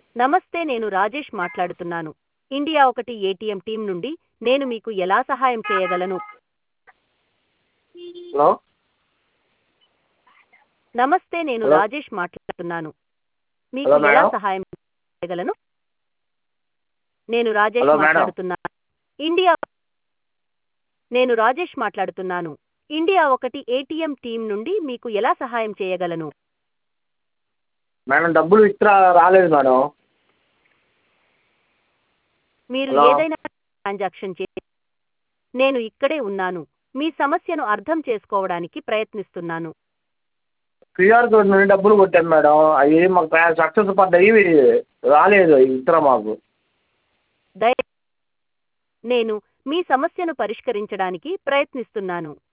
నమస్తే నేను రాజేష్ మాట్లాడుతున్నాను ఇండియా ఒకటి ఏటీఎం టీం నుండి నేను మీకు ఎలా సహాయం చేయగలను హలో నమస్తే నేను హలో. రాజేష్ మాట్లాడుతున్నాను మీకు హలో, ఎలా మేడం. సహాయం చేయగలను నేను రాజేష్ హలో, మేడం. మాట్లాడుతున్నాను ఇండియా నేను రాజేష్ మాట్లాడుతున్నాను ఇండియా ఒకటి ఏటీఎం టీం నుండి మీకు ఎలా సహాయం చేయగలను మేడం డబ్బులు విత్డ్రా రాలేదు మేడం మీరు హలో. ఏదైనా ట్రాన్సాక్షన్ చే నేను ఇక్కడే ఉన్నాను మీ సమస్యను అర్థం చేసుకోవడానికి ప్రయత్నిస్తున్నాను క్యూఆర్ కోడ్ నుండి డబ్బులు కొట్టాను మేడం అవి మాకు సక్సెస్ పడ్డాయి రాలేదు విత్డ్రా మాకు దయ నేను మీ సమస్యను పరిష్కరించడానికి ప్రయత్నిస్తున్నాను